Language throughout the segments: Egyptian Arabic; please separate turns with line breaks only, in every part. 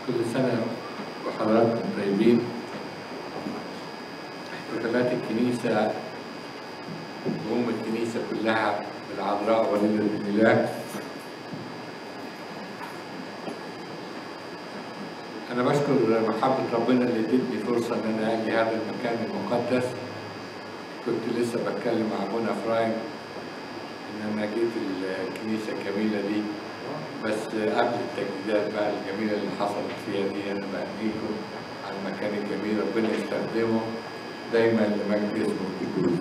كل سنة وحضراتكم طيبين احتفالات الكنيسة وأم الكنيسة كلها بالعذراء وليدة الإله أنا بشكر محبة ربنا اللي ادتني فرصة إن أنا أجي هذا المكان المقدس كنت لسه بتكلم مع أبونا فرايم إن أنا جيت الكنيسة الجميلة دي بس قبل التجديدات بقى الجميلة اللي حصلت فيها دي أنا بهديكم على المكان الجميل ربنا يستخدمه دايما لمجد اسمه القدوس.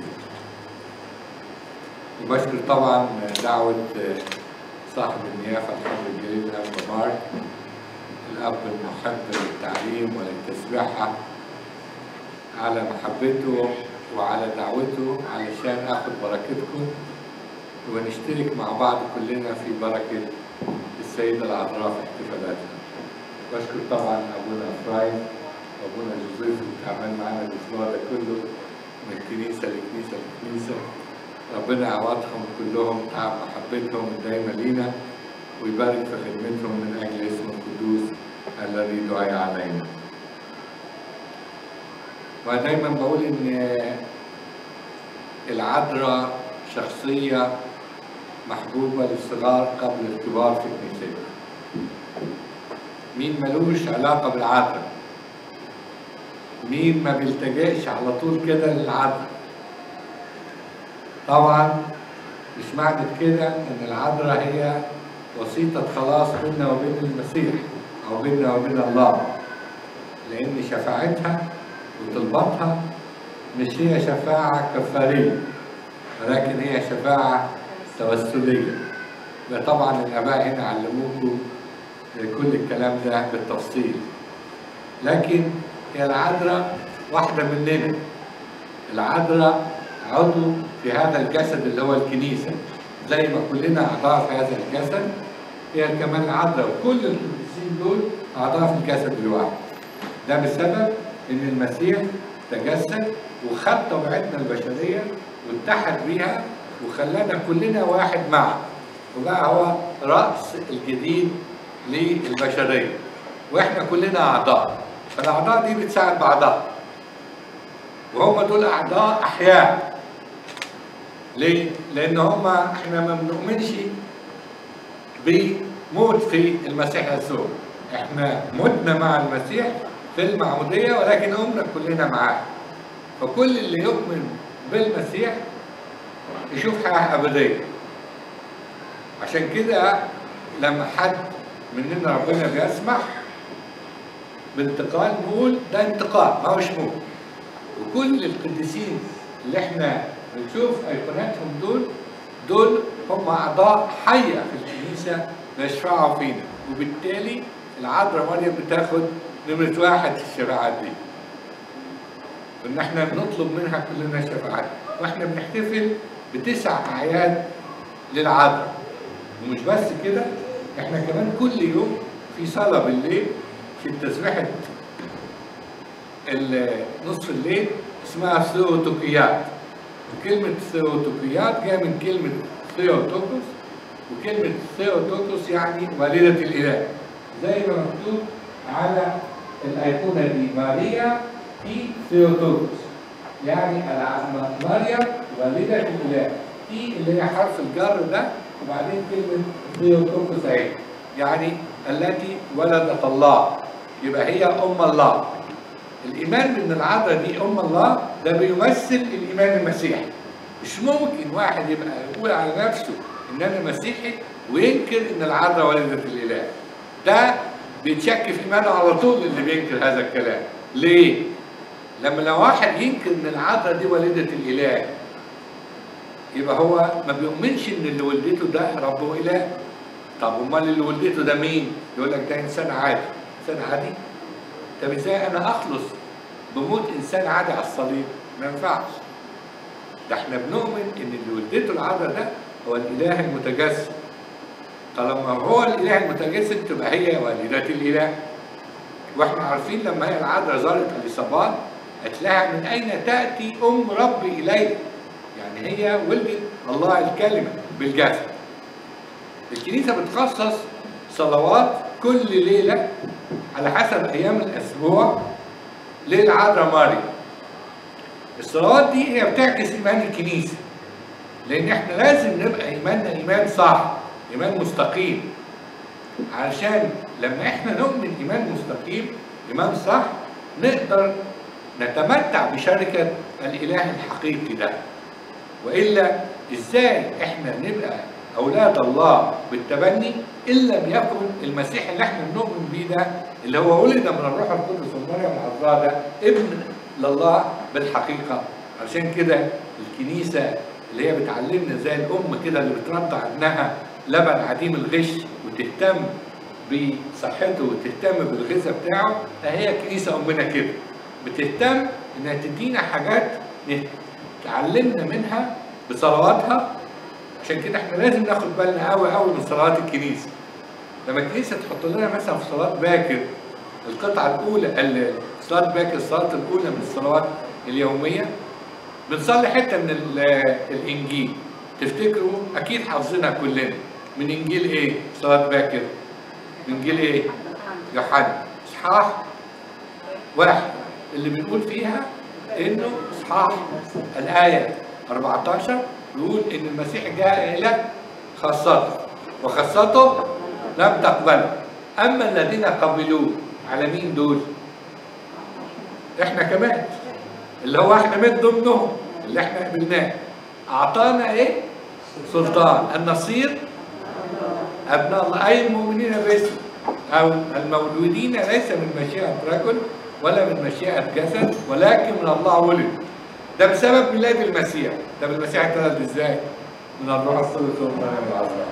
وبشكر طبعا دعوة صاحب النيافة الحب الجليل الأب مارك الأب المحب للتعليم وللتسبيحة على محبته وعلى دعوته علشان آخد بركتكم ونشترك مع بعض كلنا في بركة السيدة العذراء في احتفالاتها. بشكر طبعا أبونا فرايم وأبونا جوزيف اللي تعمل معانا الأسبوع ده كله من كنيسة لكنيسة لكنيسة. ربنا يعوضهم كلهم تعب محبتهم الدايمة لينا ويبارك في خدمتهم من أجل اسمه القدوس الذي دعي علينا. ودايما بقول إن العذراء شخصية محبوبة للصغار قبل الكبار في الكنيسة. مين ملوش علاقة بالعذراء؟ مين ما بيلتجئش على طول كده للعذراء؟ طبعا مش معنى كده ان العذراء هي وسيطة خلاص بيننا وبين المسيح او بيننا وبين الله لان شفاعتها وطلباتها مش هي شفاعة كفارية ولكن هي شفاعة توسلية ده طبعا الآباء هنا علموكم كل الكلام ده بالتفصيل لكن هي العذراء واحدة مننا العذراء عضو في هذا الجسد اللي هو الكنيسة زي ما كلنا أعضاء في هذا الجسد هي كمان العذراء وكل القديسين دول أعضاء في الجسد الواحد ده بسبب إن المسيح تجسد وخد طبيعتنا البشرية واتحد بيها وخلانا كلنا واحد معه وبقى هو رأس الجديد للبشرية واحنا كلنا أعضاء فالأعضاء دي بتساعد بعضها وهم دول أعضاء أحياء ليه؟ لأن هم احنا ما بنؤمنش بموت في المسيح يسوع احنا متنا مع المسيح في المعمودية ولكن قمنا كلنا معاه فكل اللي يؤمن بالمسيح يشوف حياة أبدية عشان كده لما حد مننا ربنا بيسمح بانتقال نقول ده انتقال ما هوش موت وكل القديسين اللي احنا بنشوف ايقوناتهم دول دول هم اعضاء حيه في الكنيسه بيشفعوا فينا وبالتالي العذراء مريم بتاخد نمره واحد في الشفاعات دي ان احنا بنطلب منها كلنا شفاعات واحنا بنحتفل بتسع اعياد للعذراء ومش بس كده احنا كمان كل يوم في صلاه بالليل في تسبيحه نصف الليل اسمها ثيوتوكيات وكلمة ثيوتوكيات جاية من كلمة ثيوتوكوس وكلمة ثيوتوكوس يعني والدة الإله زي ما مكتوب على الأيقونة دي ماريا في ثيوتوكوس يعني مريم والدة الإله في اللي هي حرف الجر ده وبعدين كلمة ثيوتوكوس أهي يعني التي ولدت الله يبقى هي أم الله الإيمان بأن العذراء دي أم الله ده بيمثل الإيمان المسيحي مش ممكن واحد يبقى يقول على نفسه إن أنا مسيحي وينكر إن العذراء والدة الإله ده بيتشك في إيمانه على طول اللي بينكر هذا الكلام ليه؟ لما لو واحد ينكر إن العذراء دي والدة الإله يبقى هو ما بيؤمنش إن اللي ولدته ده رب وإله طب امال اللي ولدته ده مين؟ يقول لك ده انسان عادي، انسان عادي؟ طب ازاي انا اخلص بموت انسان عادي على الصليب؟ ما ينفعش. ده احنا بنؤمن ان اللي ولدته العذراء ده هو الاله المتجسد. طالما هو الاله المتجسد تبقى هي والدة الاله. واحنا عارفين لما هي العذراء زارت اليصابات قالت لها من اين تاتي ام ربي الي؟ يعني هي ولدت الله الكلمه بالجسد. الكنيسه بتخصص صلوات كل ليله على حسب ايام الاسبوع للعذراء مريم الصلوات دي هي بتعكس ايمان الكنيسه لان احنا لازم نبقى ايماننا ايمان صح ايمان مستقيم علشان لما احنا نؤمن ايمان مستقيم ايمان صح نقدر نتمتع بشركه الاله الحقيقي ده والا ازاي احنا نبقى اولاد الله بالتبني ان لم يكن المسيح اللي احنا بنؤمن بيه ده اللي هو ولد من الروح القدس ومريم العذراء ده ابن لله بالحقيقه عشان كده الكنيسه اللي هي بتعلمنا زي الام كده اللي بترضع ابنها لبن عديم الغش وتهتم بصحته وتهتم بالغذاء بتاعه فهي كنيسه امنا كده بتهتم انها تدينا حاجات تعلمنا منها بصلواتها عشان كده احنا لازم ناخد بالنا قوي قوي من صلوات الكنيسه لما الكنيسه تحط لنا مثلا في صلاه باكر القطعه الاولى صلاه باكر الصلاه الاولى من الصلوات اليوميه بنصلي حته من الانجيل تفتكروا اكيد حافظينها كلنا من انجيل ايه صلاه باكر من انجيل ايه يوحنا اصحاح واحد اللي بنقول فيها انه اصحاح الايه 14 يقول ان المسيح جاء الى خاصته وخاصته لم تقبله اما الذين قبلوه على مين دول؟ احنا كمان اللي هو احنا من ضمنهم اللي احنا قبلناه اعطانا ايه؟ سلطان ان نصير ابناء الله اي المؤمنين باسمه او المولودين ليس من مشيئه رجل ولا من مشيئه جسد ولكن من الله ولد ده بسبب ميلاد المسيح طب المسيح اتولد ازاي؟ من الروح القدس ومريم العذراء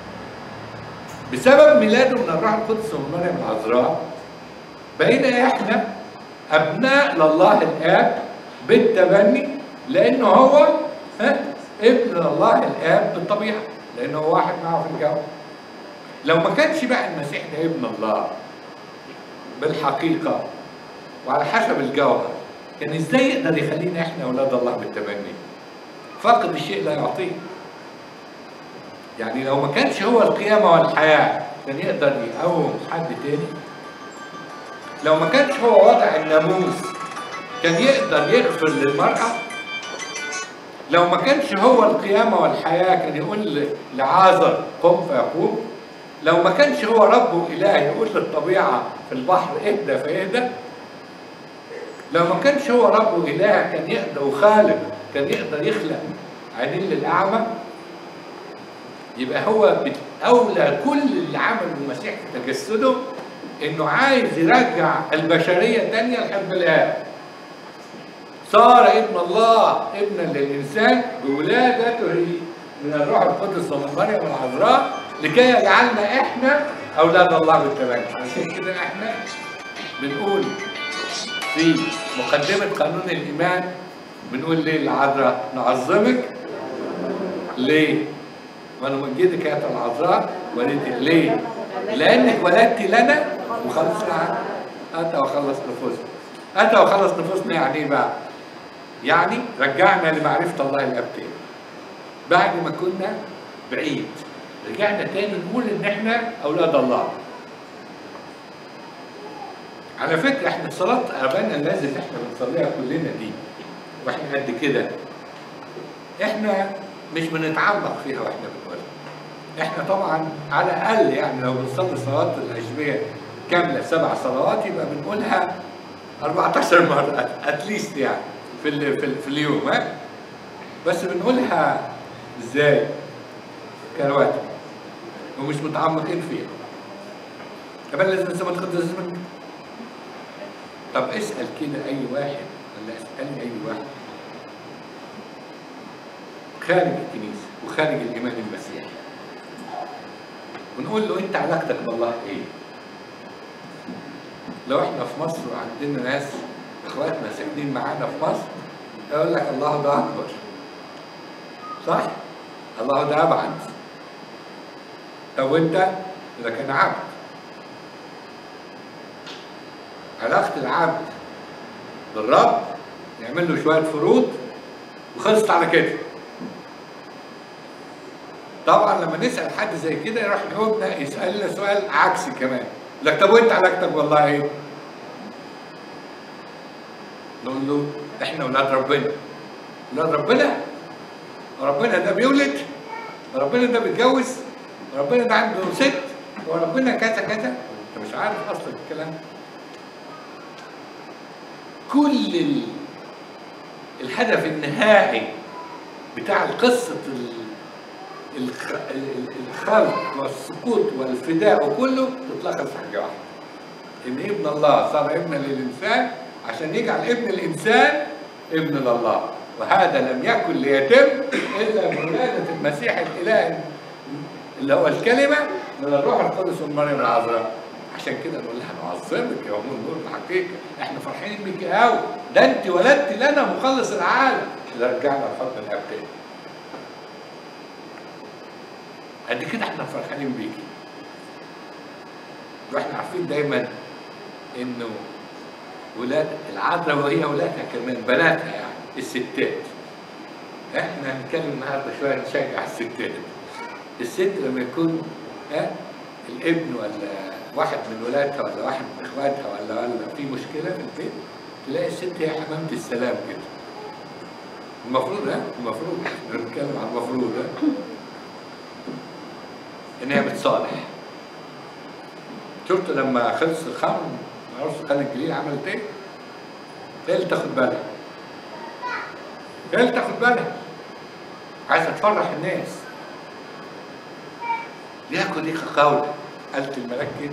بسبب ميلاده من الروح القدس ومريم العذراء بقينا احنا ابناء لله الاب بالتبني لانه هو ها ابن الله الاب بالطبيعه لانه هو واحد معه في الجو لو ما كانش بقى المسيح ده ابن الله بالحقيقه وعلى حسب الجوهر كان ازاي يقدر يخلينا احنا اولاد الله بالتبني فقد الشيء لا يعطيه يعني لو ما كانش هو القيامه والحياه كان يقدر يقوم حد تاني لو ما كانش هو وضع الناموس كان يقدر يغفر للمرأة لو ما كانش هو القيامة والحياة كان يقول لعازر قم فيقوم لو ما كانش هو رب إله يقول للطبيعة في البحر اهدى فيهدى لو ما كانش هو رب إله كان يقدر وخالق كان يقدر يخلق عينين للأعمى يبقى هو أولى كل اللي عمله المسيح في تجسده إنه عايز يرجع البشرية تانية لحب الآب صار ابن الله ابنا للإنسان بولادته من الروح القدس ومن مريم العذراء لكي يجعلنا احنا اولاد الله بالتبني عشان كده احنا بنقول في مقدمة قانون الإيمان بنقول ليه العذراء نعظمك ليه؟ ونمجدك يا العذراء ولدت ليه؟ لأنك ولدت لنا وخلصنا عنك أتى وخلص نفوسنا أتى وخلص نفوسنا يعني إيه بقى؟ يعني رجعنا لمعرفة الله الأب تاني بعد ما كنا بعيد رجعنا تاني نقول إن إحنا أولاد الله على فكرة احنا صلاة أبانا الذي اللي احنا بنصليها كلنا دي واحنا قد كده احنا مش بنتعمق فيها واحنا بنقولها احنا طبعا على الأقل يعني لو بنصلي صلاة العشبية كاملة سبع صلوات يبقى بنقولها 14 مرة اتليست يعني في ال في, ال في اليوم ها بس بنقولها ازاي؟ كرواتب ومش متعمقين فيها كمان لازم نسمع القدس طب اسأل كده أي واحد ولا اسألني أي واحد خارج الكنيسة وخارج الإيمان المسيحي ونقول له أنت علاقتك بالله إيه؟ لو إحنا في مصر وعندنا ناس إخواتنا ساكنين معانا في مصر يقول لك الله ده أكبر صح؟ الله ده أبعد طب وأنت؟ إذا كان عبد علاقة العبد بالرب يعمل له شوية فروض وخلصت على كده طبعا لما نسأل حد زي كده يروح يجاوبنا يسألنا سؤال عكسي كمان لك طب وانت علاقتك والله ايه؟ نقول له احنا اولاد ربنا اولاد ربنا ربنا ده بيولد ربنا ده بيتجوز ربنا ده عنده ست وربنا كذا كذا انت مش عارف اصلا الكلام ده. كل ال... الهدف النهائي بتاع قصة ال... الخ... ال- الخلق والسقوط والفداء وكله تتلخص في حاجة واحدة إن ابن الله صار ابنا للإنسان عشان يجعل ابن الإنسان ابن لله وهذا لم يكن ليتم إلا بولادة المسيح الإله اللي هو الكلمة من الروح القدس ومريم العذراء عشان كده نقول لها نعظمك يا ام النور الحقيقة احنا فرحانين بيك قوي ده انت ولدت لنا مخلص العالم ده رجعنا لحضن الاب تاني قد كده احنا فرحانين بيكي واحنا عارفين دايما انه ولاد العذراء وهي ولادها كمان بناتها يعني الستات احنا هنتكلم النهارده شويه نشجع الستات الست لما يكون ها الابن ولا واحد من ولادها ولا واحد من اخواتها ولا ولا في مشكله في البيت تلاقي الست هي حمامه السلام كده المفروض ها المفروض احنا بنتكلم عن المفروض ها ان هي بتصالح شفت لما خلص الخمر عروس خالد الجليل عملت ايه؟ هي اللي تاخد بالها هي اللي تاخد بالها عايزه تفرح الناس ليكن ليك قولا قالت الملاك كده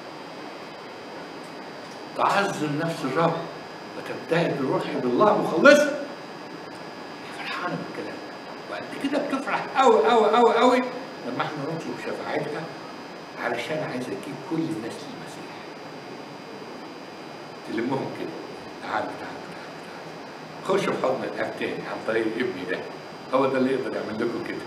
تعظم نفس الرب وتبتهج بروحي بالله مخلصا هي فرحانه بالكلام وقد كده بتفرح قوي قوي قوي قوي لما احنا نطلب شفاعتها علشان عايزه تجيب كل الناس للمسيح تلمهم كده تعالوا تعالوا تعالوا تعالوا خشوا في حضن الاب تاني عن طريق ابني ده هو ده اللي يقدر يعمل لكم كده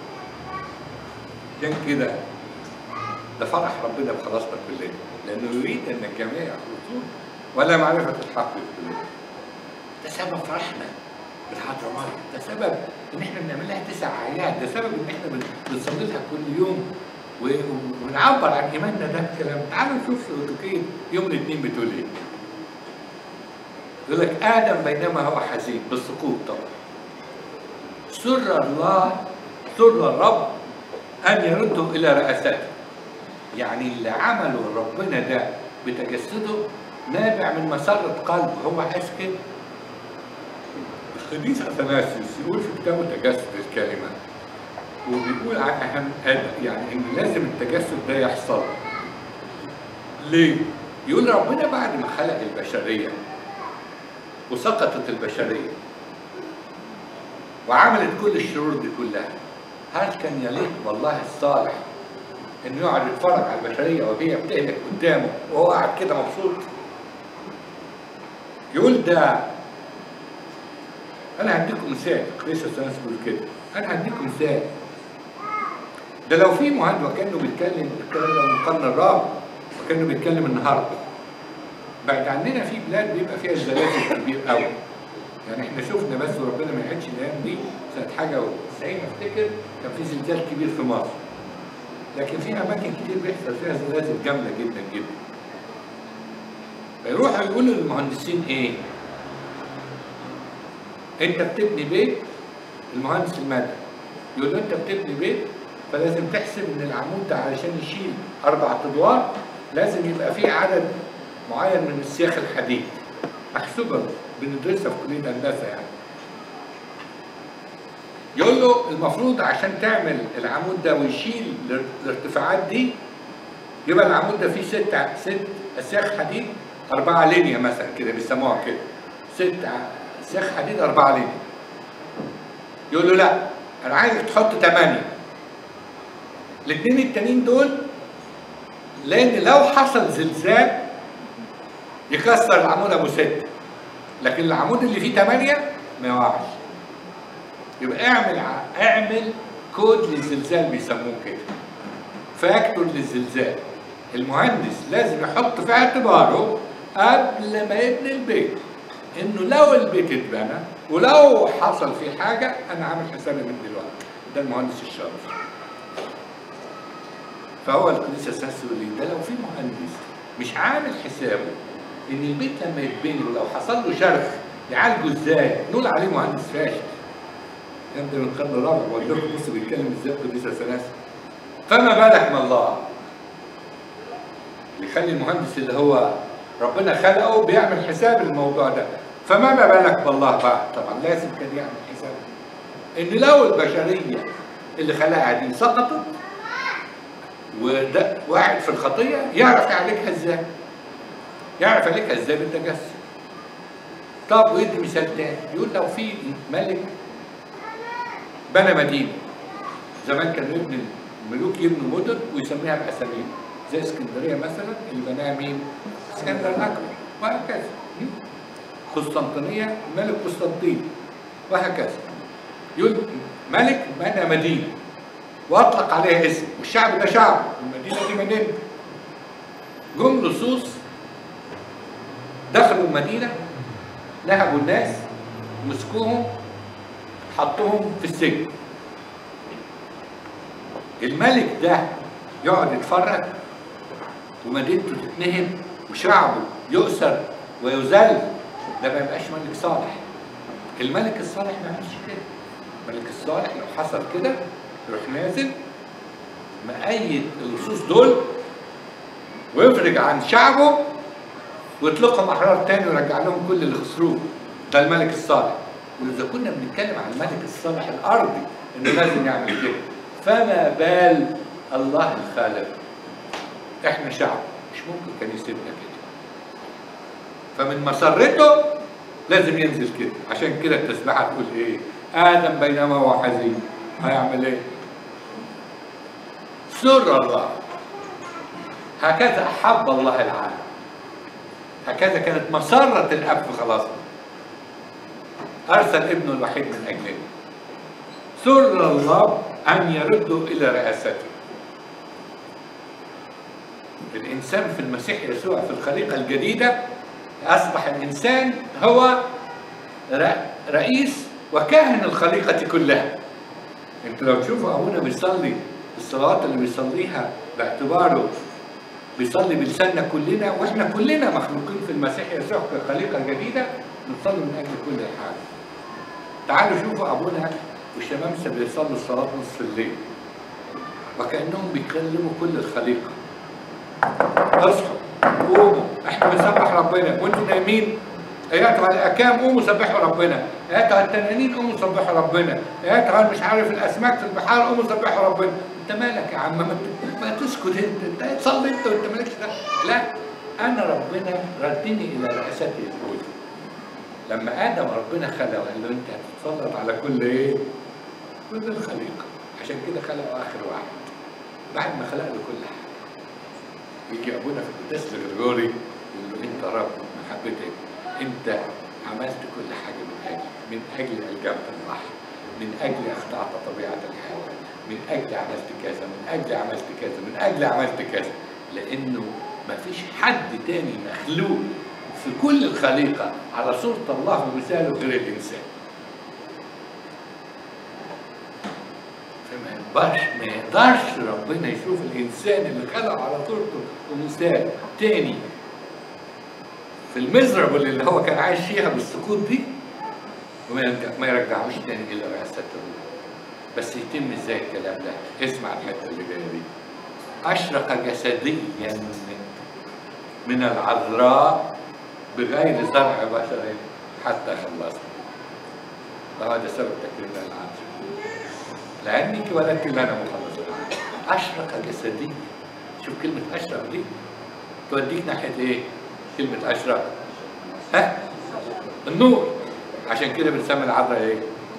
عشان كده ده فرح ربنا بخلاصنا كلنا لانه يريد ان الجميع يخلصون ولا معرفه الحق كلنا ده سبب فرحنا بالحضره مريم ده سبب ان احنا بنعمل لها تسع اعياد ده سبب ان احنا بن- بنصلي لها كل يوم و- ونعبر عن ايماننا ده الكلام تعالوا نشوف سلوكيه يوم الاثنين بتقول ايه يقول لك ادم بينما هو حزين بالسقوط طبعا سر الله سر الرب ان يرده الى رئاسته يعني اللي عمله ربنا ده بتجسده نابع من مسرة قلبه هو عايز كده القديس اثناسيوس يقول في كتابه تجسد الكلمه وبيقول عن اهم يعني ان لازم التجسد ده يحصل ليه؟ يقول ربنا بعد ما خلق البشريه وسقطت البشريه وعملت كل الشرور دي كلها هل كان يليق والله الصالح انه يقعد يتفرج على البشريه وهي بتهلك قدامه وهو قاعد كده مبسوط يقول ده انا هديكم مثال قديس الثلاث بيقول كده انا هديكم مثال ده لو في مهند وكانه بيتكلم الكلام ده من القرن الرابع وكانه بيتكلم النهارده بعد عننا في بلاد بيبقى فيها زلازل كبير قوي يعني احنا شفنا بس وربنا ما يعيدش الايام دي سنه حاجه و90 افتكر كان في زلزال كبير في مصر لكن في اماكن كتير بيحصل فيها زلازل جامده جدا جدا فيروحوا يقولوا للمهندسين ايه انت بتبني بيت المهندس المدني يقول له انت بتبني بيت فلازم تحسب ان العمود ده علشان يشيل اربع ادوار لازم يبقى فيه عدد معين من السياخ الحديد محسوبه بندرسها في كليه هندسه يعني يقول له المفروض عشان تعمل العمود ده ويشيل الار- الارتفاعات دي يبقى العمود ده فيه ست ع- ست اسياخ حديد اربعه لينيا مثلا كده بيسموها كده ست ع- اسياخ حديد اربعه لينيا يقول له لا انا عايزك تحط ثمانيه الاثنين التانيين دول لان لو حصل زلزال يكسر العمود ابو سته لكن العمود اللي فيه ثمانيه ما يقعش يبقى اعمل ع- اعمل كود للزلزال بيسموه كده فاكتور للزلزال المهندس لازم يحط في اعتباره قبل ما يبني البيت انه لو البيت اتبنى ولو حصل فيه حاجه انا عامل حسابي من دلوقتي ده المهندس الشاطر فهو القديس الساسي يقول لي ده لو في مهندس مش عامل حسابه ان البيت لما يتبني ولو حصل له شرخ يعالجه ازاي نقول عليه مهندس فاشل يبدو من القرن الرابع بقول لكم بصوا بيتكلم ازاي قديس الثلاثه فما بالك من الله اللي يخلي المهندس اللي هو ربنا خلقه بيعمل حساب الموضوع ده فما بالك بالله بقى طبعا لازم كان يعمل حساب ان لو البشريه اللي خلقها دي سقطت وده واحد في الخطيه يعرف يعالجها ازاي يعرف يعالجها ازاي بالتجسد طب ويدي مثال تاني يقول لو في ملك بنى مدينه زمان كانوا يبني الملوك يبنوا مدن ويسميها باساميهم زي اسكندريه مثلا اللي بناها مين؟ اسكندر الاكبر وهكذا م? قسطنطينيه ملك قسطنطين وهكذا يقول ملك بنى مدينه واطلق عليها اسم والشعب ده شعب المدينه دي مدينه جم لصوص دخلوا المدينه نهبوا الناس مسكوهم حطوهم في السجن الملك ده يقعد يتفرج ومدينته تتنهب وشعبه يؤسر ويذل ده ما يبقاش ملك صالح الملك الصالح ما يعملش كده الملك الصالح لو حصل كده يروح نازل مأيد اللصوص دول ويفرج عن شعبه ويطلقهم احرار تاني ويرجع لهم كل اللي خسروه ده الملك الصالح واذا كنا بنتكلم عن الملك الصالح الارضي انه لازم يعمل كده فما بال الله الخالق احنا شعب مش ممكن كان يسيبنا كده فمن مسرته لازم ينزل كده عشان كده التسبيحه تقول ايه ادم بينما هو حزين هيعمل ايه سر الله هكذا احب الله العالم هكذا كانت مسرة الأب خلاص أرسل ابنه الوحيد من أجلنا سر الله أن يرده إلى رئاسته الإنسان في المسيح يسوع في الخليقة الجديدة أصبح الإنسان هو رئيس وكاهن الخليقة كلها أنت لو تشوفوا أبونا بيصلي الصلوات اللي بيصليها باعتباره بيصلي بلساننا كلنا واحنا كلنا مخلوقين في المسيح يسوع كخليقه جديده بنصلي من اجل كل حاجه. تعالوا شوفوا ابونا والشمامسه بيصلوا الصلاه نصف الليل وكانهم بيكلموا كل الخليقه. اصحوا قوموا احنا بنسبح ربنا وانتوا نايمين اياتها الاكام قوموا سبحوا ربنا اياتها التنانين قوموا سبحوا ربنا اياتها مش عارف الاسماك في البحار قوموا سبحوا ربنا انت مالك يا عم ما, ما تسكت انت انت تصلي انت وانت مالكش دخل لا انا ربنا ردني الى رئاستي الاولى لما ادم ربنا خلقه قال له انت هتتسلط على كل ايه؟ كل الخليقه عشان كده خلقه اخر واحد بعد ما خلق له كل حاجه يجي ابونا في القداس الغريغوري يقول له انت رب محبتك انت عملت كل حاجه من اجل من اجل الجنب البحر من اجل اخطات طبيعه الحيوان من اجل عملت كذا من اجل عملت كذا من اجل عملت كذا لانه ما فيش حد تاني مخلوق في كل الخليقة على صورة الله ومثاله غير الإنسان فما يقدرش ما يقدرش ربنا يشوف الإنسان اللي خلقه على صورته ومثاله تاني في المزربل اللي هو كان عايش فيها بالسقوط دي وما يرجع ما يرجعوش تاني إلى رئاسته بس يتم ازاي الكلام ده؟ اسمع الحته اللي جايه دي. اشرق جسديا من العذراء بغير زرع بشري حتى خلصنا. وهذا سبب تكريم العذراء. لانك ولدت لنا مخلص العالم. اشرق جسديا. شوف كلمه اشرق دي توديك ناحيه ايه؟ كلمه اشرق. ها؟ النور. عشان كده بنسمي العذراء ايه؟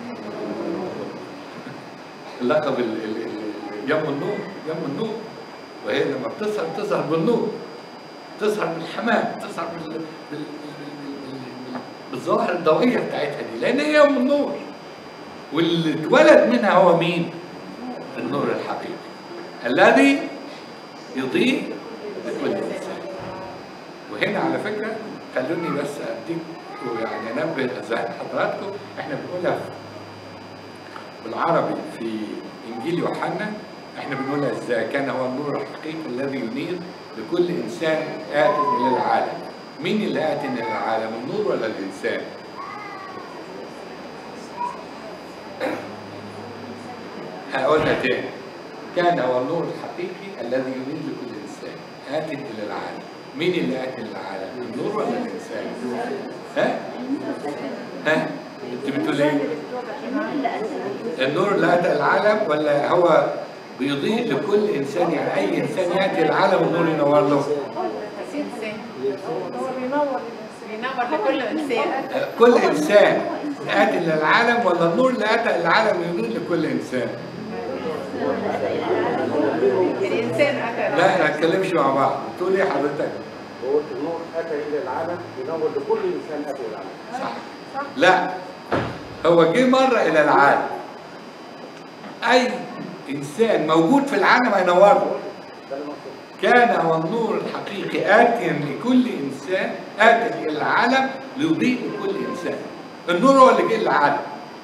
اللقب ال- ال- ال- يوم النور يوم النور وهي لما بتظهر تظهر بالنور تظهر بالحمام تظهر بال... بال... بال... بال... بالظواهر الضوئيه بتاعتها دي لان هي يوم النور واللي اتولد منها هو مين؟ النور الحقيقي الذي يضيء لكل انسان وهنا على فكره خلوني بس اديك يعني انبه اذهان حضراتكم احنا بنقولها في بالعربي في انجيل يوحنا احنا بنقولها ازاي كان هو النور الحقيقي الذي ينير لكل انسان ات الى العالم مين اللي ات الى العالم النور ولا الانسان هقولها تاني كان هو النور الحقيقي الذي ينير لكل انسان ات الى العالم مين اللي ات الى العالم النور ولا الانسان ها ها انت بتقول ايه النور اللي اتى العالم ولا هو بيضيء لكل انسان يعني اي انسان ياتي العالم النور ينور له
إنسان.
هو بينور
بينور لكل إنسان
كل انسان اتى الى العالم ولا النور اللي اتى العالم ينور لكل انسان
الإنسان أتى
لا ما نتكلمش مع بعض تقول ايه حضرتك
هو النور اتى الى العالم ينور لكل انسان اتى الى العالم
صح لا هو جه مرة إلى العالم أي إنسان موجود في العالم هينور له
ده المقصود
كان هو النور الحقيقي آتيا لكل إنسان آتي إلى العالم ليضيء لكل إنسان النور هو اللي جه للعالم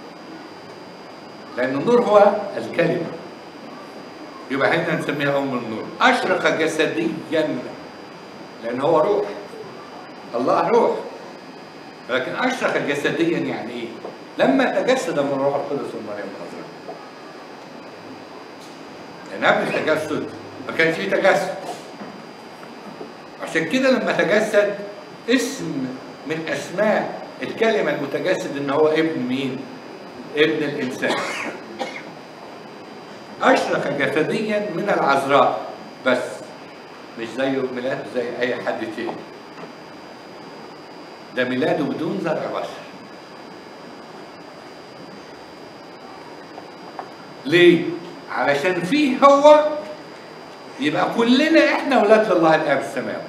لأن النور هو الكلمة يبقى هنا نسميها أم النور أشرق جسديا لأن هو روح الله روح لكن أشرق جسديا يعني إيه؟ لما تجسد من الروح القدس ومريم العذراء لأن قبل التجسد ما كانش فيه تجسد عشان كده لما تجسد اسم من أسماء الكلمة المتجسد إن هو ابن مين؟ ابن الإنسان أشرق جسديا من العذراء بس مش زيه ميلاد زي أي حد تاني ده ميلاده بدون زرع بشر ليه؟ علشان فيه هو يبقى كلنا احنا اولاد لله الاب السماوي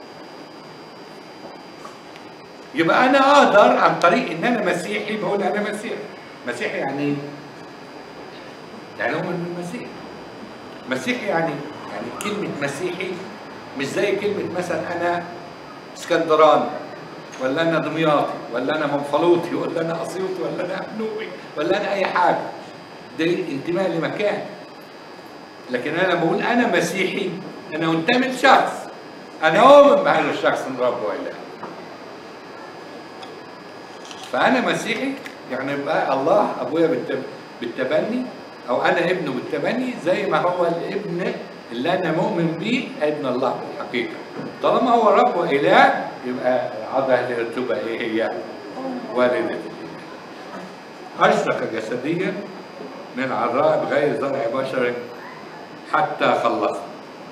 يبقى انا اقدر عن طريق ان انا مسيحي بقول انا مسيحي مسيحي يعني ايه؟ يعني هو من المسيح مسيحي يعني يعني كلمة مسيحي مش زي كلمة مثلا أنا اسكندراني ولا أنا دمياطي ولا أنا منفلوطي ولا أنا أسيوطي ولا أنا أبنوبي ولا أنا أي حاجة دي انتماء لمكان لكن أنا بقول أنا مسيحي أنا منتمي لشخص أنا أؤمن بهذا الشخص من رب وإله فأنا مسيحي يعني يبقى الله أبويا بالتب- بالتبني أو أنا ابنه بالتبني زي ما هو الابن اللي أنا مؤمن بيه ابن الله بالحقيقة طالما هو رب وإله يبقى العضلة تبقى إيه هي؟ والدة الإله أشرق جسديا من عذراء بغير زرع بشر حتى خلصنا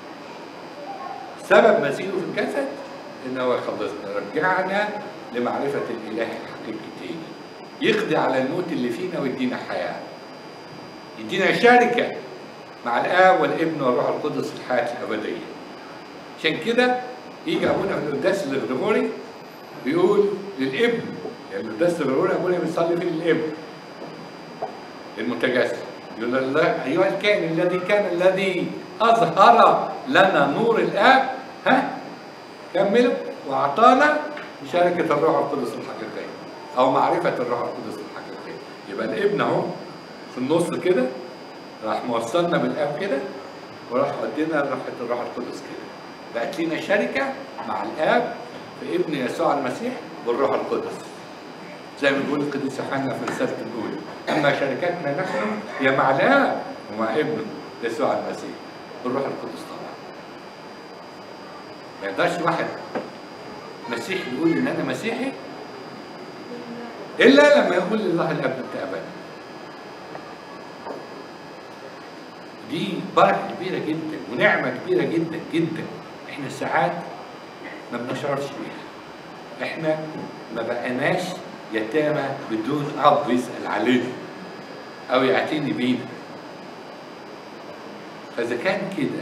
سبب مسيره في الجسد ان هو يخلصنا رجعنا لمعرفة الإله الحقيقي تاني يقضي على الموت اللي فينا ويدينا حياة يدينا شركة مع الآب والابن والروح القدس في الحياة الأبدية عشان كده يجي أبونا في القداس الغريغوري بيقول للابن يعني القداس الغريغوري أبونا بيصلي فيه للابن المتجسد يقول الله أيها الكائن الذي كان الذي أظهر لنا نور الآب ها كملوا وأعطانا شركة الروح القدس الحقيقية أو معرفة الروح القدس الحقيقية يبقى الابن أهو في النص كده راح موصلنا بالآب كده وراح ودينا راحة الروح القدس كده بقت لنا شركة مع الآب في ابن يسوع المسيح والروح القدس زي ما بيقول القديس يوحنا في رسالة الأولى أما شركتنا نحن هي مع الآب ومع ابنه يسوع المسيح والروح القدس طبعا ما يقدرش واحد مسيحي يقول إن أنا مسيحي إلا لما يقول لله الأب أنت أبدا دي بركة كبيرة جدا ونعمة كبيرة جدا جدا احنا ساعات ما بنشعرش بيها احنا ما بقيناش يتامى بدون اب يسال علينا او يعتني بينا فاذا كان كده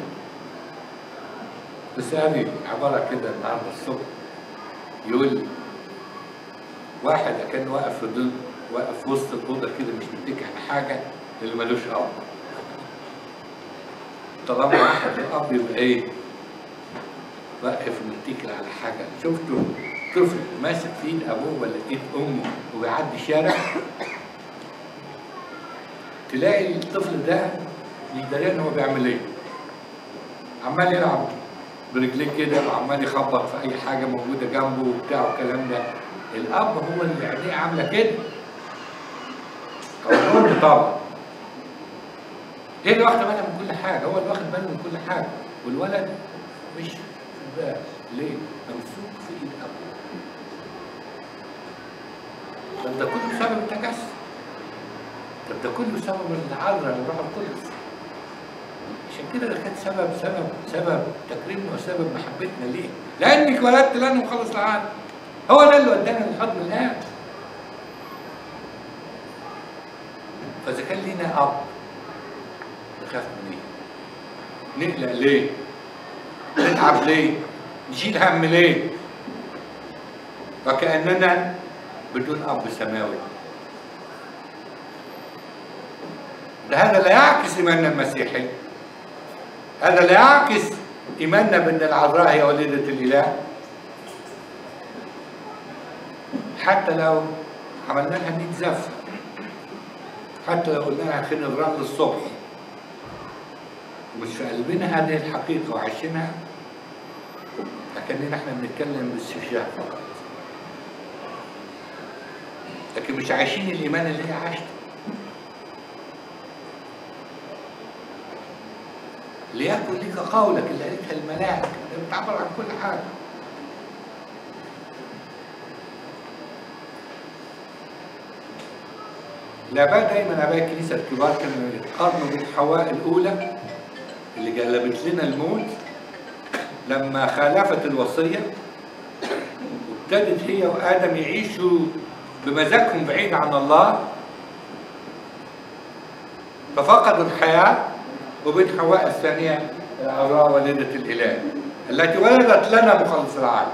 بسألي عبارة كده النهارده الصبح يقول لي واحد كان واقف في ضل واقف في وسط الأوضة كده مش مديك على حاجة اللي ملوش أب طالما واحد الأب يبقى إيه؟ واقف متكل على حاجة شفتوا طفل ماسك في ايد ابوه ولا ايد امه وبيعدي شارع تلاقي الطفل ده مش دريان هو بيعمل ايه عمال يلعب برجليه كده وعمال يخبط في اي حاجه موجوده جنبه وبتاع والكلام ده الاب هو اللي عينيه عامله كده هو الام طبعا هي اللي واخده بالها من كل حاجه هو اللي واخد باله من كل حاجه والولد مش في البال ليه؟ ممسوك في ايد ابوه طب ده كله بسبب التجسد طب ده كله سبب العذراء الروح القدس عشان كده ده كان سبب سبب سبب تكريمنا وسبب محبتنا ليه؟ لانك ولدت لنا مخلص العالم هو ده اللي ودانا لحضن الاب فاذا كان لينا اب نخاف من ايه؟ نقلق ليه؟ نتعب ليه؟ نشيل هم ليه؟ وكأننا بدون أب سماوي ده هذا لا يعكس إيماننا المسيحي هذا لا يعكس إيماننا بأن العذراء هي والدة الإله حتى لو عملنا لها 100 زفة حتى لو قلنا لها خير الرمل الصبح مش في قلبنا هذه الحقيقة وعايشينها لكننا احنا بنتكلم باستشهاد فقط لكن مش عايشين الإيمان اللي هي عاشته ليكن لك قولك اللي قالتها الملاك اللي بتعبر عن كل حاجة الآباء دايما آباء الكنيسة الكبار كانوا يقارنوا بين حواء الأولى اللي جلبت لنا الموت لما خالفت الوصية وابتدت هي وآدم يعيشوا بمزاجهم بعيد عن الله ففقدوا الحياة وبين حواء الثانية العذراء والدة الإله التي ولدت لنا مخلص العالم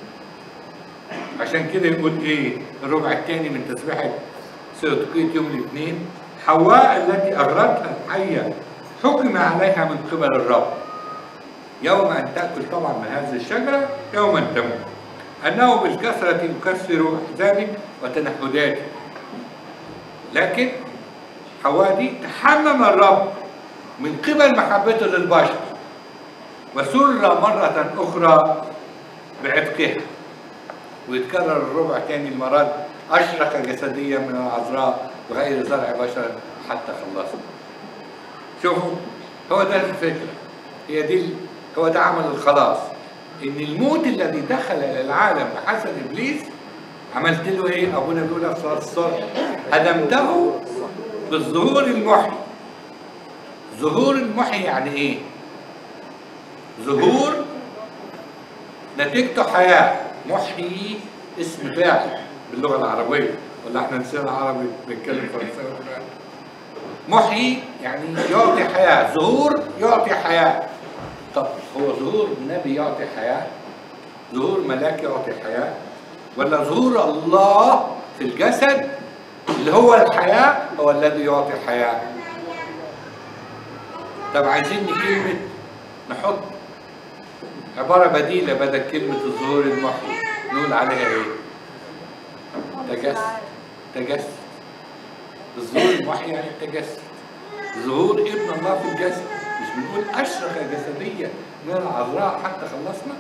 عشان كده يقول ايه الربع الثاني من تسبيحة سيوطقية يوم الاثنين حواء التي أغرتها الحية حكم عليها من قبل الرب يوم أن تأكل طبعا من هذه الشجرة يوم أن تموت أنه بالكثرة يكسر أحزانك وتنحداتك لكن حواء دي تحمم الرب من قبل محبته للبشر وسر مرة أخرى بعتقها ويتكرر الربع تاني المرات أشرق جسديا من العذراء بغير زرع بشر حتى خلصنا شوفوا هو ده الفكرة هي دي ال- هو ده عمل الخلاص إن الموت الذي دخل إلى العالم بحسب إبليس عملت له إيه؟ أبونا بيقول في صلاة الصبح هدمته بالظهور المحيي ظهور المحيي يعني إيه؟ ظهور نتيجته حياة محيي اسم فاعل باللغة العربية ولا احنا نسينا العربي بنتكلم فرنساوي دلوقتي محيي يعني يعطي حياة ظهور يعطي حياة طب هو ظهور نبي يعطي حياة ظهور ملاك يعطي حياة ولا ظهور الله في الجسد اللي هو الحياة هو الذي يعطي حياة طب عايزين كلمة نحط عبارة بديلة بدل كلمة الظهور المحيي نقول عليها ايه؟ تجسد تجسد الظهور المحيي يعني التجسد ظهور ابن الله في الجسد مش بنقول أشرق جسديا من العذراء حتى خلصنا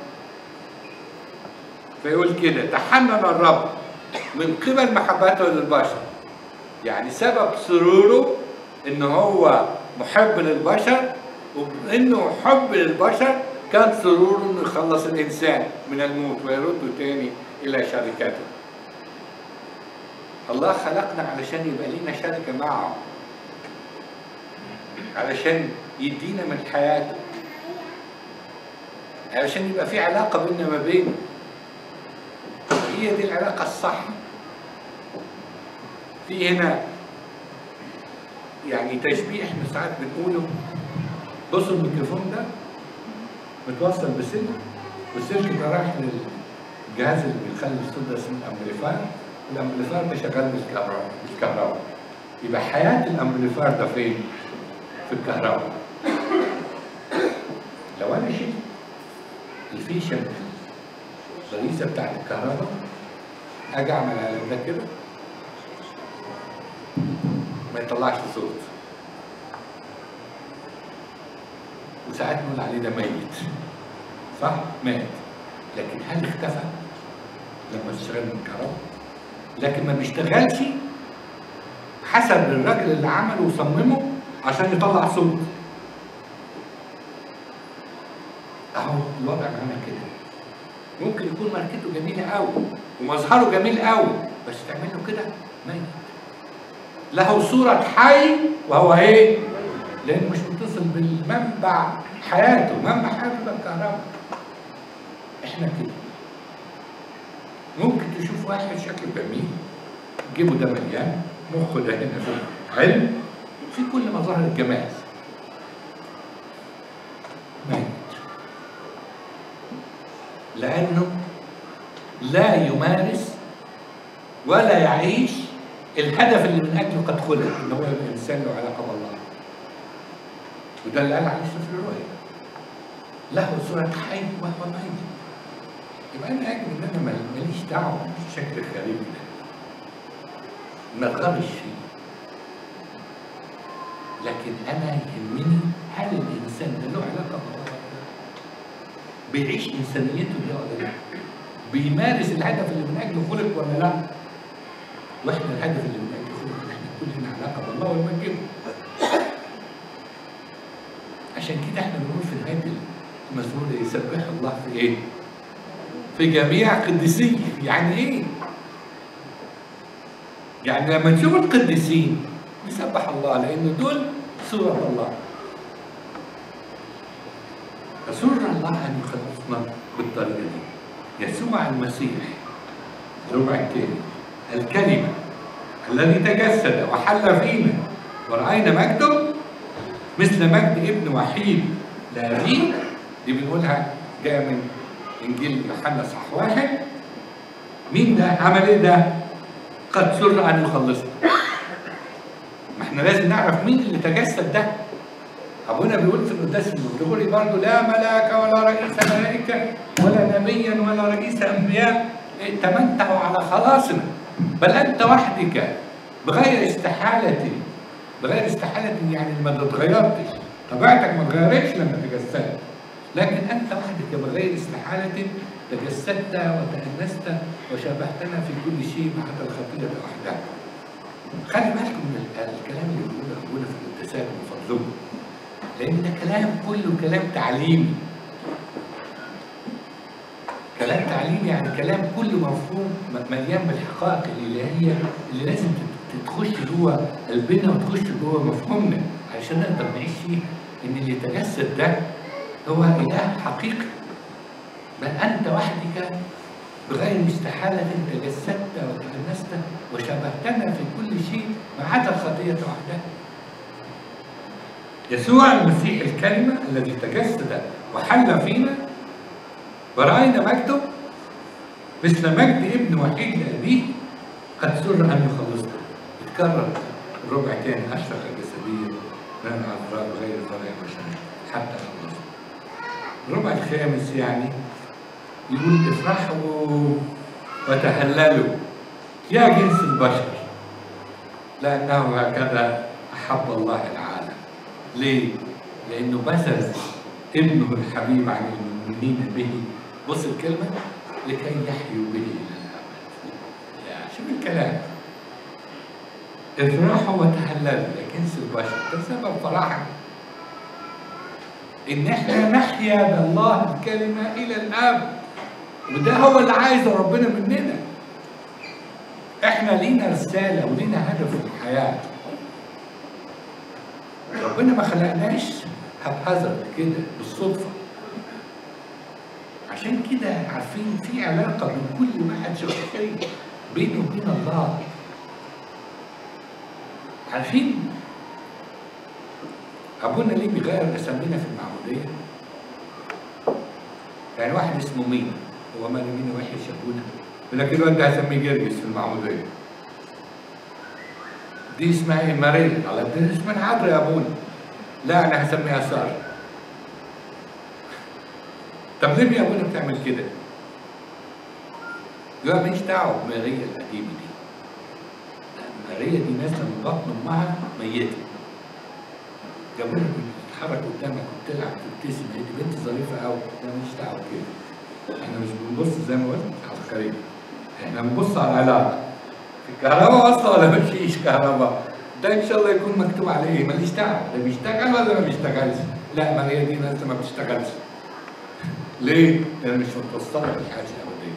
فيقول كده تحنن الرب من قبل محبته للبشر يعني سبب سروره ان هو محب للبشر وانه حب للبشر كان سروره انه يخلص الانسان من الموت ويرده تاني الى شركته الله خلقنا علشان يبقى لينا شركه معه علشان يدينا من حياته علشان يبقى في علاقه بيننا ما بينه هي دي العلاقه الصح في هنا يعني تشبيه احنا ساعات بنقوله بصوا الميكروفون ده متوصل بسلك والسلك ده رايح للجهاز اللي بيخلي الصوت ده اسمه الامبليفاير الامبليفاير ده شغال بالكهرباء بالكهرباء يبقى حياه الامبليفاير ده فين؟ في الكهرباء لو انا شلت الفيشه من الرئيسه بتاعت الكهرباء اجي اعمل على ده كده ما يطلعش صوت وساعات نقول عليه ده ميت صح؟ مات لكن هل اختفى لما اشتغل من الكهرباء؟ لكن ما بيشتغلش حسب الراجل اللي عمله وصممه عشان يطلع صوت اهو الوضع معانا كده ممكن يكون ماركته جميله قوي ومظهره جميل قوي بس تعمل له كده ميت له صورة حي وهو ايه؟ لأنه مش متصل بالمنبع حياته، منبع حياته ده الكهرباء. احنا كده. ممكن تشوف واحد شكله جميل جيبه ده مليان مخه ده هنا في علم في كل مظاهر الجمال. ميت. لأنه لا يمارس ولا يعيش الهدف اللي من اجله قد خلق اللي هو الانسان له علاقه بالله وده اللي قال عليه سفر الرؤيا له صورة حي وهو ميت يبقى انا اجد ان انا مال- ماليش دعوه بالشكل الخارجي ده ما اتغرش فيه لكن انا يهمني هل الانسان ده له علاقه بالله ولا لا؟ بيعيش انسانيته دي ولا لا؟ بيمارس الهدف اللي من اجله خلق ولا لا؟ واحنا الهدف اللي من اجله خلق ان احنا يكون لنا علاقه بالله ونمجده. عشان كده احنا بنقول في نهايه المزمور ده يسبح الله في ايه؟ في جميع قديسيه، يعني ايه؟ يعني لما نشوف القديسين نسبح الله لان دول صورة الله. فسر الله ان يخلصنا بالطريقه دي. يسوع المسيح الربع الثاني الكلمة الذي تجسد وحل فينا ورأينا مجده مثل مجد ابن وحيد لأبيه دي بنقولها جاية من إنجيل يوحنا صح واحد مين ده؟ عمل إيه ده؟ قد سر أن يخلصنا ما احنا لازم نعرف مين اللي تجسد ده أبونا بيقول في القداس الغريغوري برضه لا ملاك ولا رئيس ملائكة ولا نبيا ولا رئيس أنبياء ائتمنته على خلاصنا بل أنت وحدك بغير استحالة بغير استحالة يعني ما تتغيرتش طبيعتك ما اتغيرتش لما تجسدت لكن أنت وحدك بغير استحالة تجسدت وتأنست وشابهتنا في كل شيء ما عدا الخطيئة وحدها خلي بالكم من ال- الكلام اللي بيقوله أبونا في القداسات من فضلكم لأن ده كلام كله كلام تعليمي كلام تعليمي يعني كلام كله مفهوم م- مليان بالحقائق الإلهية اللي لازم تت- تخش جوه قلبنا وتخش جوه مفهومنا علشان نقدر نعيش فيه إن اللي تجسد ده هو إله حقيقي بل أنت وحدك بغير استحالة تجسدت وتأنست وشبهتنا في كل شيء ما عدا الخطية وحدها يسوع المسيح الكلمة الذي تجسد وحل فينا ورأينا مجده مثل مجد ابن وحيد لأبيه قد سر أن يخلصنا اتكرر الربع تاني أشرق جسديا من العذراء غير ضرع وشمال حتى خلصنا الربع الخامس يعني يقول افرحوا وتهللوا يا جنس البشر لأنه هكذا أحب الله العالم ليه؟ لأنه بذل ابنه الحبيب عن المؤمنين به بص الكلمة لكي يحيوا به إلى الأبد يا شوف الكلام افرحوا وتهللوا يا جنس البشر ده سبب فرحنا ان احنا نحيا بالله الكلمة الى الابد وده هو اللي عايزه ربنا مننا احنا لينا رسالة ولينا هدف في الحياة ربنا ما خلقناش haphazard كده بالصدفة عشان كده عارفين في علاقة بين كل واحد شخصية بينه وبين الله عارفين ابونا ليه بيغير اسامينا في المعموديه يعني واحد اسمه مين هو مال مين وحش ابونا يقول لك الواد ده هسميه جرجس في المعموديه دي اسمها ايه ماريا على دي اسمها عذرا يا ابونا لا انا هسميها ساره طب ليه يا ابونا بتعمل كده؟ يقول ماليش دعوه بماريا القديمه دي ماريا دي نازله من بطن امها ميته جابوا لها تتحرك قدامك وبتلعب تبتسم هي دي بنت ظريفه قوي انا ماليش دعوه كده احنا مش بنبص زي ما قلت على الخريطه احنا بنبص على العلاقه في الكهرباء اصلا ولا مفيش كهرباء ده ان شاء الله يكون مكتوب عليه ايه ماليش دعوه ده بيشتغل ولا ما بيشتغلش لا ما هي دي ناس ما بتشتغلش ليه؟ لان مش متوصله بالحاجه الابديه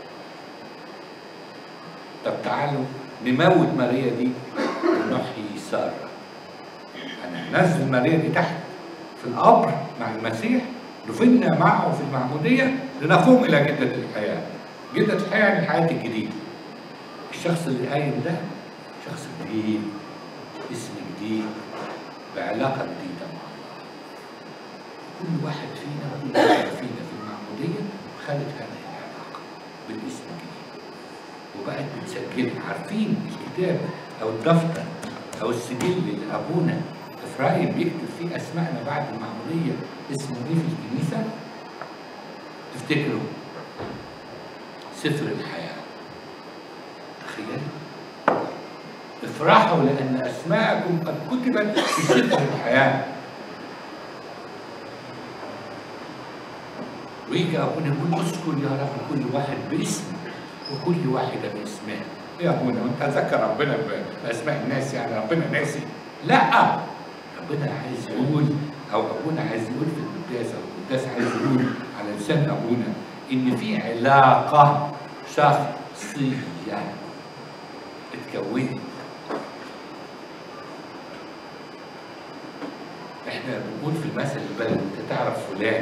طب تعالوا نموت ماريا دي ونحيي ساره انا ننزل ماريا دي تحت في القبر مع المسيح دفنا معه في المعموديه لنقوم الى جده الحياه جده الحياه يعني الحياه الجديده الشخص اللي قايم ده شخص جديد اسم جديد بعلاقه جديده مع الله كل واحد فينا كل واحد فينا في المعموديه خدت هذه العلاقه بالاسم الجديد وبقت بتسجلها عارفين الكتاب او الدفتر او السجل اللي ابونا افرايم بيكتب فيه اسمائنا بعد المعموديه اسمه ايه في الكنيسه؟ تفتكروا؟ سفر الحياه تخيل افرحوا لان اسماءكم قد كتبت في سفر الحياه ويجي ابونا يقول اذكر يا رب كل واحد باسمه وكل واحده باسمها يا ابونا وانت ذكر ربنا ب- باسماء الناس يعني ربنا ناسي لا ربنا عايز يقول او ابونا عايز يقول في القداس او القداس عايز يقول على لسان ابونا ان في علاقه شخصيه اتكونت احنا بنقول في المثل البلد انت تعرف فلان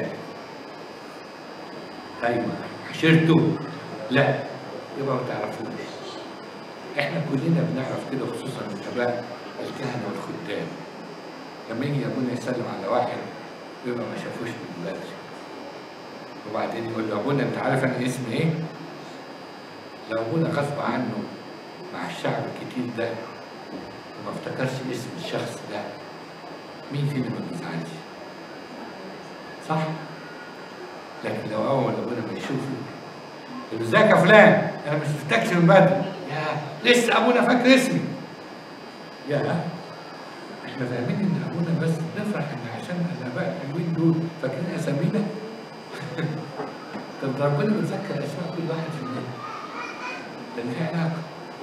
ايوه عشرته لا يبقى ما تعرفوش احنا كلنا بنعرف كده خصوصا الاباء الكهنه والخدام لما يجي ابونا يسلم على واحد يبقى ما شافوش من بدري وبعدين يقول له ابونا انت عارف انا اسمي ايه؟ لو ابونا غصب عنه مع الشعب الكتير ده وما افتكرش اسم الشخص ده مين فينا ما بيزعلش؟ صح؟ لكن لو اول ابونا ما يشوفه يقول له ازيك يا فلان؟ انا مش شفتكش من بدري يا لسه ابونا فاكر اسمي يا احنا فاهمين ان ابونا بس بنفرح ان عشان الاباء الحلوين دول فاكرين اسامينا طب ده ربنا بيتذكر اسماء كل واحد فينا لان في علاقه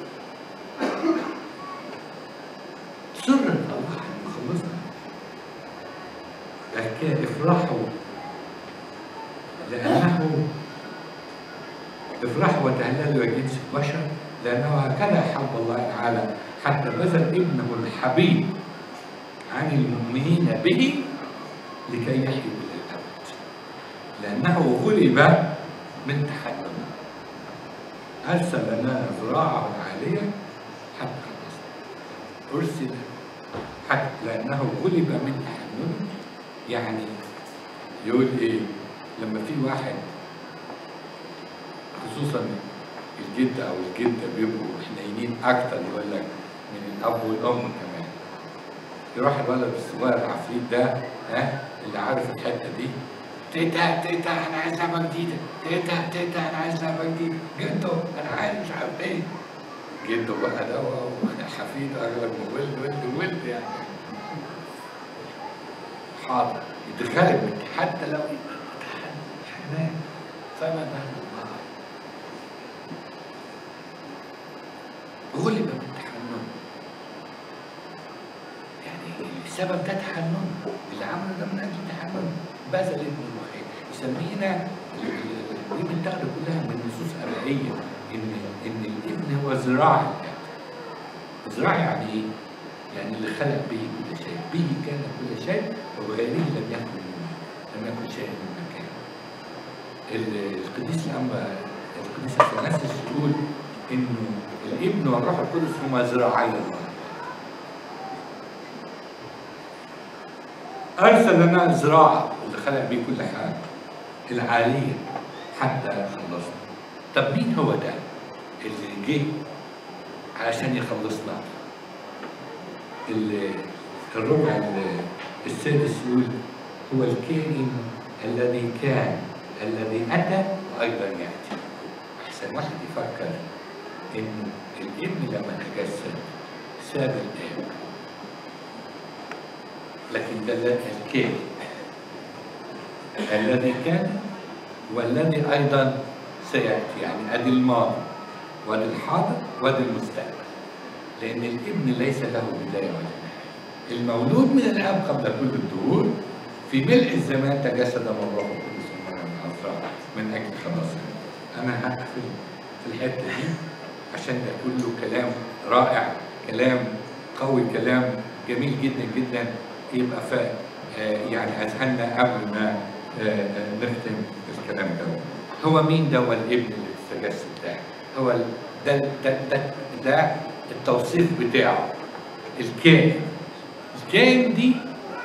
سر الله ان يخلصنا لكن افرحوا لانه افرحوا وتهللوا يا جنس البشر لانه هكذا احب الله تعالى حتى بذل ابنه الحبيب عن المؤمنين به لكي يحيوا الى الابد لانه غلب من تحننه ارسل لنا ذراعه العاليه حتى خلصنا ارسل حتى لانه غلب من تحننه يعني يقول ايه لما في واحد خصوصا الجد او الجده بيبقوا حنينين اكتر يقول لك من الاب والام كمان يروح الولد الصغير العفريت ده ها اللي عارف الحته دي تيتا تيتا انا عايز لعبه جديده تيتا تيتا انا عايز لعبه جديده جدو انا عايز مش عارف ايه جدو بقى ده حفيد اغلب من ولد ولد ولد يعني حاضر يتغلب حتى لو حنان فما بال الله غلب من تحنن يعني السبب ده تحنن اللي عمله ده من اجل تحنن بذل ابن الوحيد يسمينا دي متاخده كلها من نصوص ابائيه ان ان الابن هو ذراع الاب ذراع يعني ايه؟ يعني اللي خلق به كل شيء به كان كل شيء وبغيره لم يكن لم يكن شيء من مكان القديس الانبا القديس اثناسيوس يقول انه الابن والروح القدس هما ذراعي الله ارسل لنا ذراع اللي خلق بيه كل حاجه العاليه حتى خلصنا طب مين هو ده اللي جه علشان يخلصنا ال- الربع ال- السادس يقول هو الكائن الذي كان الذي اتى وايضا ياتي احسن واحد يفكر انه الابن لما تجسد ساب الاب لكن ده ال- الكائن الذي كان والذي ايضا سياتي يعني ادي الماضي وادي الحاضر وادي المستقبل لان الابن ليس له بدايه ولا نهايه المولود من الاب قبل كل الدهور في ملء الزمان تجسد من الروح القدس ومن الاسرار من اجل خلاصنا انا هقفل في الحته دي عشان ده كله كلام رائع كلام قوي كلام جميل جدا جدا يبقى ف آه، يعني اذهلنا قبل ما آه، آه، نختم الكلام ده هو مين ده هو الابن اللي استجسد ده هو ال- ده ده ده, ده التوصيف بتاعه الكائن الكائن دي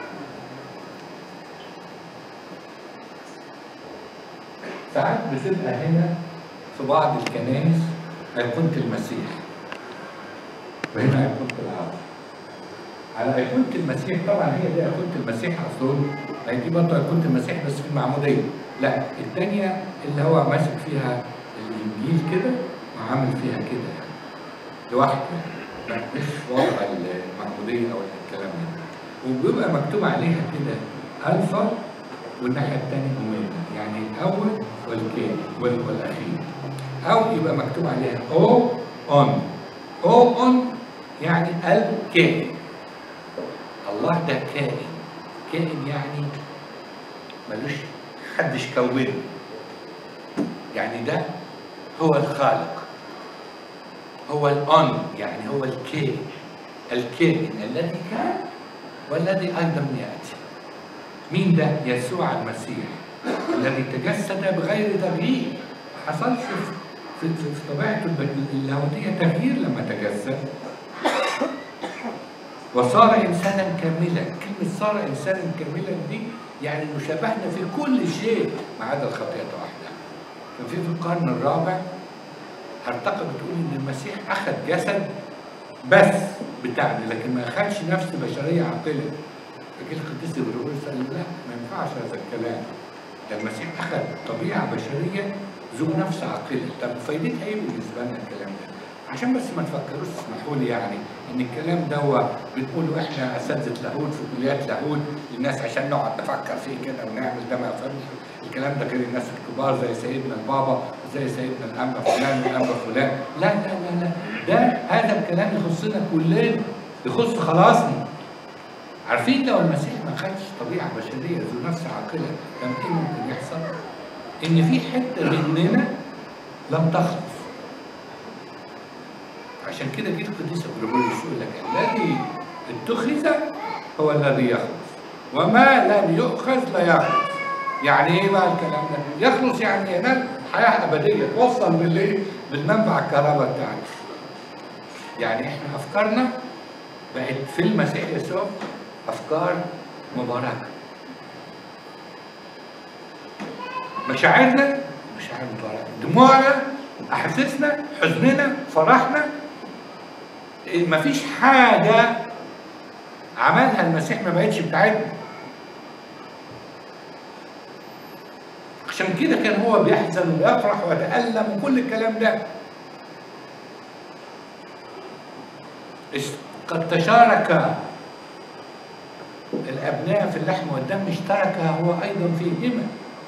ساعات بتبقى هنا في بعض الكنائس أيقونة المسيح وهنا أيقونة العرب على أيقونة المسيح طبعا هي دي أيقونة المسيح أصلا هي دي برضه أيقونة المسيح بس في المعمودية لا الثانية اللي هو ماسك فيها الإنجيل كده وعامل فيها كده يعني لوحده يعني لا مش وضع المعمودية أو الكلام ده وبيبقى مكتوب عليها كده ألفا والناحية الثانية أوميجا يعني الأول والكي وال- والأخير أو يبقى مكتوب عليها أو أون أو أون يعني الكائن الله ده كائن كائن يعني ملوش حدش كونه يعني ده هو الخالق هو الأون يعني هو الكائن الكائن الذي كان والذي أيضا يأتي مين ده؟ يسوع المسيح الذي تجسد بغير تغيير ما حصلش في, في, في, في طبيعته الب- اللاهوتية تغيير لما تجسد وصار إنسانا كاملا كلمة صار إنسانا كاملا دي يعني إنه شبهنا في كل شيء ما عدا الخطيئة واحدة كان في في القرن الرابع أعتقد بتقول إن المسيح أخذ جسد بس بتاعنا لكن ما أخذش نفس بشرية عاقلة فجه القديس غريغوريوس قال لا ما ينفعش هذا الكلام ده المسيح اخذ طبيعه بشريه ذو نفس عاقله طب فايدتها ايه بالنسبه لنا الكلام ده؟ عشان بس ما تفكروش تسمحوا لي يعني ان الكلام ده بنقوله احنا اساتذه لاهوت في كليات لاهوت للناس عشان نقعد نفكر فيه كده ونعمل ده ما فهمش الكلام ده غير الناس الكبار زي سيدنا البابا زي سيدنا الانبا فلان الانبا فلان لا لا لا لا ده هذا الكلام يخصنا كلنا يخص خلاصنا عارفين لو المسيح ما خدش طبيعه بشريه ذو نفس عاقله كان ايه ممكن يحصل؟ ان في حته مننا لم تخلص. عشان كده جه القديس غريغوريوس يقول لك الذي اتخذ هو الذي يخلص وما لم يؤخذ لا يخلص. يعني ايه بقى الكلام ده؟ يخلص يعني ينال حياه ابديه توصل بالايه؟ بالمنبع الكهرباء بتاعك. يعني احنا افكارنا بقت في المسيح يسوع افكار مباركه مشاعرنا مشاعر مباركه دموعنا احاسيسنا حزننا فرحنا إيه، مفيش حاجه عملها المسيح ما بقتش بتاعتنا عشان كده كان هو بيحزن ويفرح ويتألم وكل الكلام ده اس- قد تشارك الأبناء في اللحم والدم اشترك هو أيضا فيهما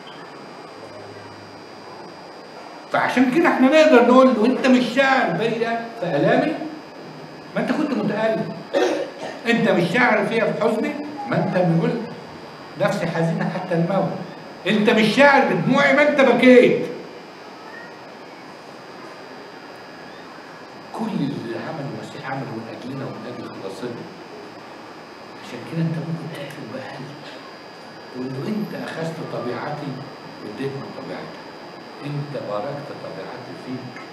فعشان كده احنا نقدر نقول له انت مش شاعر بيا في الامي ما انت كنت متالم انت مش شاعر فيا في حزني ما انت بيقول نفسي حزينه حتى الموت انت مش شاعر بدموعي ما انت بكيت كل اللي عمله المسيح عمله من اجلنا ومن اجل خلاصنا عشان كده انت ممكن تكتب بقلب تقول له انت اخذت طبيعتي واديتني طبيعتك انت باركت طبيعتي فيك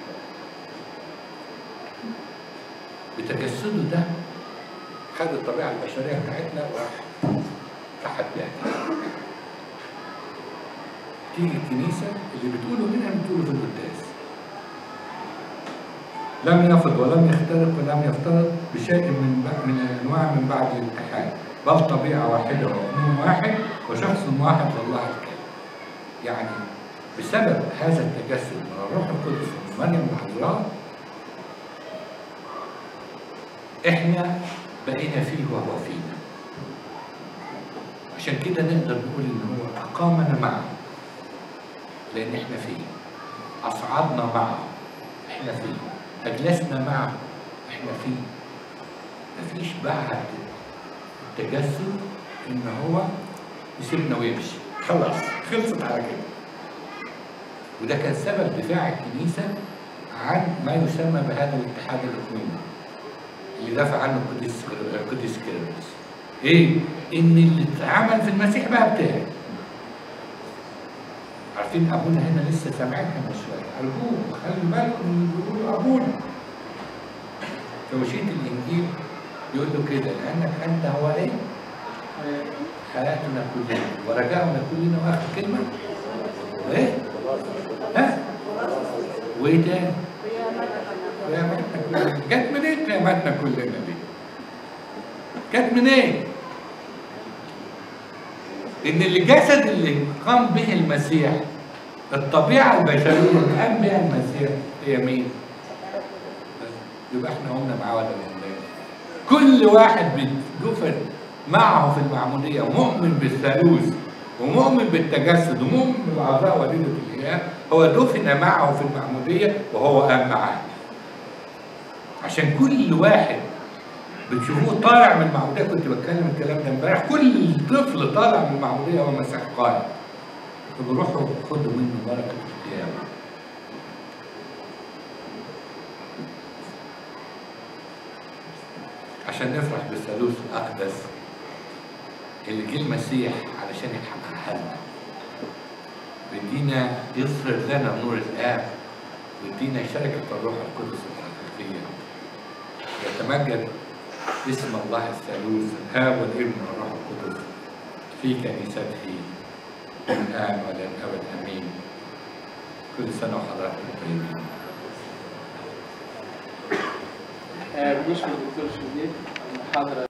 بتجسده ده خد الطبيعه البشريه بتاعتنا وراح تحت بيها تيجي الكنيسه اللي بتقوله هنا بتقوله في القداس لم يفض ولم يختلف ولم يفترض بشيء من ب- من الانواع من بعد الاتحاد بل طبيعه واحده ومضمون واحد وشخص واحد لله الكامل يعني بسبب هذا التجسد من الروح القدس ومن مريم العذراء احنا بقينا فيه وهو فينا عشان كده نقدر نقول ان هو اقامنا معه لان احنا فيه اصعدنا معه احنا فيه اجلسنا معه احنا فيه مفيش بعد التجسد ان هو يسيبنا ويمشي خلاص خلصت على كده وده كان سبب دفاع الكنيسه عن ما يسمى بهذا الاتحاد الاقليمي اللي دافع عنه القديس القديس كيرلس ايه؟ ان اللي اتعمل في المسيح بقى بتاعي عارفين ابونا هنا لسه سامعينها من شويه ارجوكم خلي بالكم من اللي بيقولوا ابونا فوشية الانجيل يقول له كده لانك انت هو ايه؟ حياتنا كلنا ورجاؤنا كلنا واخر كلمه ايه؟ ها؟ وايه تاني؟ قيامتنا كلنا جت منين قيامتنا كلنا دي؟ جت منين؟ ان الجسد اللي قام به المسيح الطبيعه البشريه اللي قام بها المسيح هي مين؟ يبقى احنا قمنا معاه ولا ما قمناش؟ كل واحد بيدفن معه في المعموديه مؤمن بالثالوث ومؤمن بالتجسد ومؤمن بالعذراء وليده الاله هو دفن معه في المعموديه وهو قام معاه. عشان كل واحد بتشوفوه طالع من المعموديه كنت بتكلم الكلام ده امبارح كل طفل طالع من المعموديه هو مسيح قائم فبروحوا خدوا منه بركه القيامه عشان نفرح بالثالوث الاقدس اللي جه المسيح علشان يحققها لنا ويدينا يظهر لنا نور الاب ويدينا شركه الروح القدس الحقيقيه يتمجد اسم الله الثالوث الاب والابن والروح القدس في كنيسته من الان والى الابد امين كل سنه وحضراتكم طيبين
آه، بنشكر الدكتور شديد المحاضرة